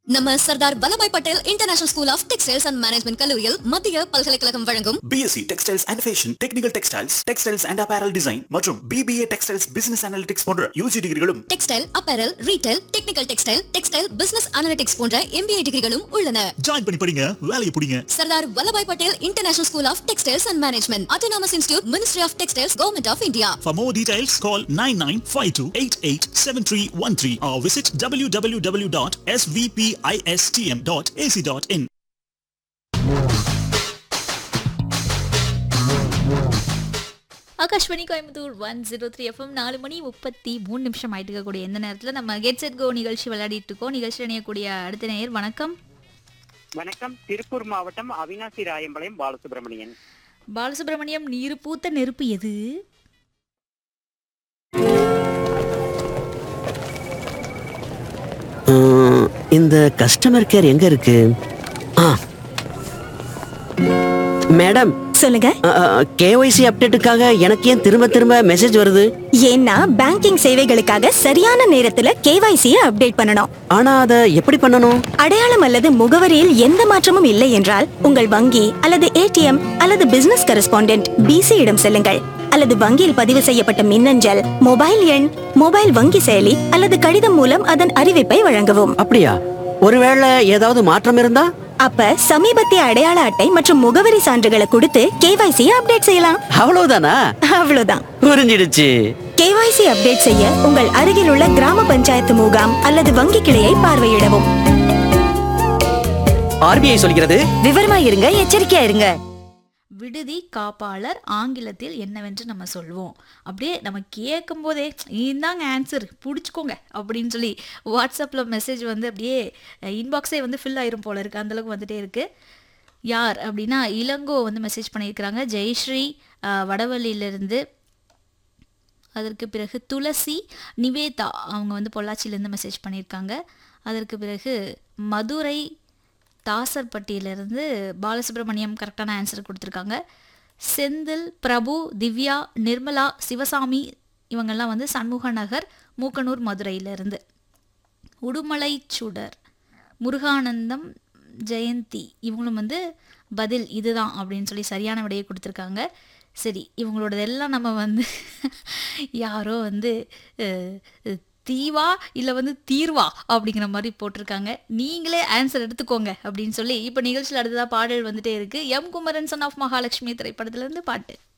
நம்ம Sardar Vallabhbhai Patel international school of textiles and management கல்லூரியில் மத்திய பல்கலைக்கழகம் வழங்கும் BSc textiles and fashion technical textiles textiles and apparel design மற்றும் பிபிஏ டெக்ஸ்டைல்ஸ் பிசினஸ் அனாலிட்டிக்ஸ் போன்ற யூஜி டிகிரிகளும் textile apparel retail technical textile textile business analytics போன்ற MBA டிகிரிகளும் உள்ளன ஜாயின் பண்ணி படிங்க வேலையை பிடிங்க Sardar Vallabhbhai Patel international school of textiles and management autonomous institute ministry of textiles government of India For more details, call 9952887313 or visit www.svpistm.ac.in. Akashvani Coimbatore one zero three FM நாலு மணி முப்பத்தி மூணு நிமிஷம் ஆயிட்டு இருக்கக்கூடிய இந்த நேரத்தில் நம்ம கெட் செட் கோ நிகழ்ச்சி விளையாடிட்டு இருக்கோம் நிகழ்ச்சி அணியக்கூடிய அடுத்த நேயர் வணக்கம் வணக்கம் திருப்பூர் மாவட்டம் அவினாசி ராயம்பாளையம் பாலசுப்ரமணியன் பாலசுப்ரமணியம் நீர் பூத்த நெருப்பு எது உம், இந்த கஸ்டமர் கேர் எங்க இருக்கு ஆ மேடம் சொல்லுங்க கேஒய்சி அப்டேட்டுக்காக எனக்கு ஏன் திரும்ப திரும்ப மெசேஜ் வருது ஏன்னா பேங்கிங் சேவைகளுக்காக சரியான நேரத்துல கேவைசியை அப்டேட் பண்ணணும் ஆனா அதை எப்படி பண்ணணும் அடையாளம் அல்லது முகவரியில் எந்த மாற்றமும் இல்லை என்றால் உங்கள் வங்கி அல்லது ஏடிஎம் அல்லது பிசினஸ் கரஸ்பாண்டென்ட் பிசி இடம் செல்லுங்கள் அல்லது வங்கியில் பதிவு செய்யப்பட்ட மின்னஞ்சல் மொபைல் எண் மொபைல் வங்கி செயலி அல்லது கடிதம் மூலம் அதன் அறிவிப்பை வழங்கவும் அப்படியா ஒருவேளை ஏதாவது மாற்றம் இருந்தா அப்ப சமீபத்திய அடையாள அட்டை மற்றும் முகவரி சான்றுகளை கொடுத்து கேவைசியை அப்டேட் செய்யலாம் அவ்வளவுதானா அவ்வளவுதான் புரிஞ்சிடுச்சு கேவைசி அப்டேட் செய்ய உங்கள் அருகில் உள்ள கிராம பஞ்சாயத்து முகாம் அல்லது வங்கி கிளையை பார்வையிடவும் ஆர்பிஐ சொல்கிறது விவரமா இருங்க எச்சரிக்கையா இருங்க விடுதி காப்பாளர் ஆங்கிலத்தில் என்னவென்று நம்ம சொல்வோம் அப்படியே நம்ம கேட்கும் போதே இந்தாங்க ஆன்சர் பிடிச்சிக்கோங்க அப்படின்னு சொல்லி வாட்ஸ்அப்பில் மெசேஜ் வந்து அப்படியே இன்பாக்ஸே வந்து ஃபில் ஆயிரும் போல இருக்கு அந்தளவுக்கு வந்துட்டே இருக்கு யார் அப்படின்னா இளங்கோ வந்து மெசேஜ் பண்ணியிருக்கிறாங்க ஜெயஸ்ரீ அஹ், வடவள்ளியிலிருந்து அதற்கு பிறகு துளசி நிவேதா அவங்க வந்து பொள்ளாச்சியிலேருந்து மெசேஜ் பண்ணியிருக்காங்க அதற்கு பிறகு மதுரை தாசர்பட்டியிலிருந்து பாலசுப்ரமணியம் கரெக்டான ஆன்சர் கொடுத்துருக்காங்க செந்தில் பிரபு திவ்யா நிர்மலா சிவசாமி இவங்கெல்லாம் வந்து சண்முக நகர் மூக்கனூர் மதுரையிலிருந்து உடுமலை சுடர் முருகானந்தம் ஜெயந்தி இவங்களும் வந்து பதில் இதுதான் அப்படின்னு சொல்லி சரியான விடையை கொடுத்துருக்காங்க சரி இவங்களோடதெல்லாம் நம்ம வந்து யாரோ வந்து அஹ், அஹ், தீவா இல்லை வந்து தீர்வா அப்படிங்கிற மாதிரி போட்டிருக்காங்க நீங்களே ஆன்சர் எடுத்துக்கோங்க அப்படின்னு சொல்லி இப்போ நிகழ்ச்சியில் அடுத்ததாக பாடல் வந்துட்டே இருக்கு M Kumaran son of Mahalakshmi திரைப்படத்துலேருந்து பாட்டு